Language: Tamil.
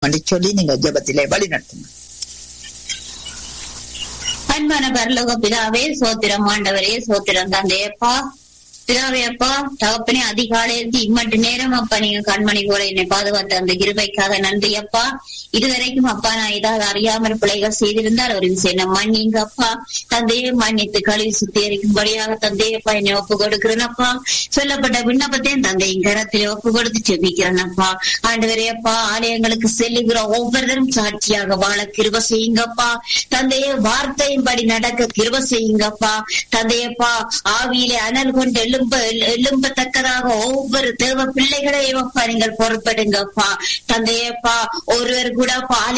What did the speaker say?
என்று சொல்லி நீங்க ஜெபத்திலே வழி நடத்துங்க அன்பான பரலோக பிதாவே சோத்திரம் ஆண்டவரே சோத்திரம் தந்தையப்பா பிதாவே அப்பா தகப்பனே அதிகாலையிலிருந்து இம்மட்டு நேரம் அப்பா நீங்க கண்மணி போல என்னை பாதுகாத்த அந்த கிருபைக்காக நன்றி அப்பா இதுவரைக்கும் அப்பா நான் ஏதாவது அறியாமல் பிழைகள் செய்திருந்தால் ஒரு விஷயம் மன்னிங்க அப்பா தந்தையே மன்னித்து கழுவி சுத்திகரிக்கும்படியாக தந்தையப்பா என்னை ஒப்பு கொடுக்கிறேன் அப்பா சொல்லப்பட்ட விண்ணப்பத்தையும் தந்தையின் கரத்திலே ஒப்பு கொடுத்து செபிக்கிறேன் அப்பா ஆண்டவரே அப்பா ஆலயங்களுக்கு செல்லுகிற ஒவ்வொருத்தரும் சாட்சியாக வாழ கிருப செய்யுங்கப்பா தந்தையே வார்த்தையின்படி நடக்க கிருப செய்யுங்கப்பா தந்தையப்பா ஆவியிலே அனல் கொண்டு எழும்ப எழும்பத்தக்கதாக ஒவ்வொரு தேவ பிள்ளைகளையும் அப்பா நீங்கள் பொறுப்படுங்கப்பா தந்தையப்பா ஒருவர் கூட அப்பா